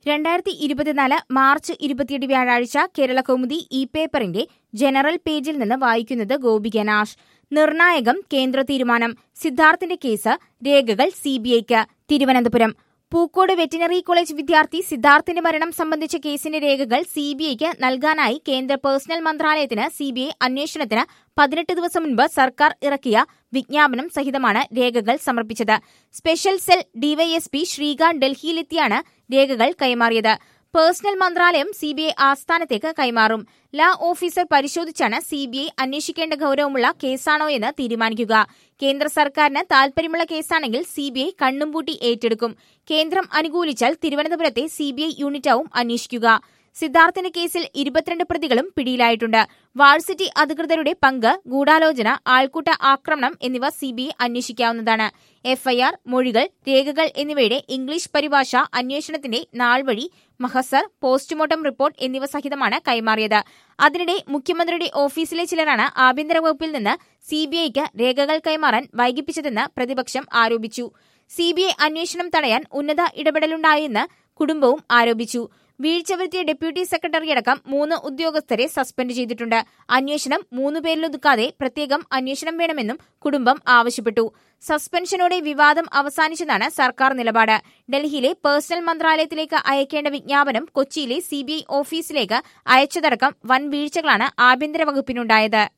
രണ്ടായിരത്തി ഇരുപത്തിനാല് മാർച്ച് ഇരുപത്തിയെട്ട് വ്യാഴാഴ്ച കേരള കൗമുദി ഇ പേപ്പറിന്റെ ജനറൽ പേജിൽ നിന്ന് വായിക്കുന്നത് ഗോപിക നാഷ് നിർണായകം കേന്ദ്ര തീരുമാനം സിദ്ധാർത്ഥിന്റെ കേസ് രേഖകൾ സിബിഐക്ക് തിരുവനന്തപുരം പൂക്കോട് വെറ്റിനറി കോളേജ് വിദ്യാർത്ഥി സിദ്ധാർത്ഥിന്റെ മരണം സംബന്ധിച്ച കേസിന്റെ രേഖകൾ സിബിഐക്ക് നൽകാനായി കേന്ദ്ര പേഴ്സണൽ മന്ത്രാലയത്തിന് സിബിഐ അന്വേഷണത്തിന് പതിനെട്ട് ദിവസം മുൻപ് സർക്കാർ ഇറക്കിയ വിജ്ഞാപനം സഹിതമാണ് രേഖകൾ സമർപ്പിച്ചത് സ്പെഷ്യൽ സെൽ ഡിവൈഎസ്പി ശ്രീകാന്ത് ഡൽഹിയിലെത്തിയാണ് രേഖകൾ കൈമാറിയത് പേഴ്സണൽ മന്ത്രാലയം സിബിഐ ആസ്ഥാനത്തേക്ക് കൈമാറും ലാ ഓഫീസർ പരിശോധിച്ചാണ് സിബിഐ അന്വേഷിക്കേണ്ട ഗൌരവമുള്ള കേസാണോ എന്ന് തീരുമാനിക്കുക കേന്ദ്ര സർക്കാരിന് താൽപര്യമുള്ള കേസാണെങ്കിൽ സിബിഐ കണ്ണുംപൂട്ടി ഏറ്റെടുക്കും കേന്ദ്രം അനുകൂലിച്ചാൽ തിരുവനന്തപുരത്തെ സിബിഐ യൂണിറ്റാവും അന്വേഷിക്കുക സിദ്ധാർത്ഥിന്റെ കേസിൽ ഇരുപത്തിരണ്ട് പ്രതികളും പിടിയിലായിട്ടുണ്ട് വാഴ്സിറ്റി അധികൃതരുടെ പങ്ക് ഗൂഢാലോചന ആൾക്കൂട്ട ആക്രമണം എന്നിവ സിബിഐ അന്വേഷിക്കാവുന്നതാണ് എഫ്ഐആർ മൊഴികൾ രേഖകൾ എന്നിവയുടെ ഇംഗ്ലീഷ് പരിഭാഷ അന്വേഷണത്തിന്റെ നാൾവഴി മഹസർ പോസ്റ്റ്മോർട്ടം റിപ്പോർട്ട് എന്നിവ സഹിതമാണ് കൈമാറിയത് അതിനിടെ മുഖ്യമന്ത്രിയുടെ ഓഫീസിലെ ചിലരാണ് ആഭ്യന്തര വകുപ്പിൽ നിന്ന് സിബിഐക്ക് രേഖകൾ കൈമാറാൻ വൈകിപ്പിച്ചതെന്ന് പ്രതിപക്ഷം ആരോപിച്ചു സിബിഐ അന്വേഷണം തടയാൻ ഉന്നത ഇടപെടലുണ്ടായെന്ന് കുടുംബവും ആരോപിച്ചു വീഴ്ച വരുത്തിയ ഡെപ്യൂട്ടി സെക്രട്ടറിയടക്കം മൂന്ന് ഉദ്യോഗസ്ഥരെ സസ്പെൻഡ് ചെയ്തിട്ടുണ്ട് അന്വേഷണം മൂന്ന് പേരിലൊതുക്കാതെ പ്രത്യേകം അന്വേഷണം വേണമെന്നും കുടുംബം ആവശ്യപ്പെട്ടു സസ്പെൻഷനോടെ വിവാദം അവസാനിച്ചതാണ് സർക്കാർ നിലപാട് ഡൽഹിയിലെ പേഴ്സണൽ മന്ത്രാലയത്തിലേക്ക് അയക്കേണ്ട വിജ്ഞാപനം കൊച്ചിയിലെ സിബിഐ ഓഫീസിലേക്ക് അയച്ചതടക്കം വൻ വീഴ്ചകളാണ് ആഭ്യന്തര വകുപ്പിനുണ്ടായത്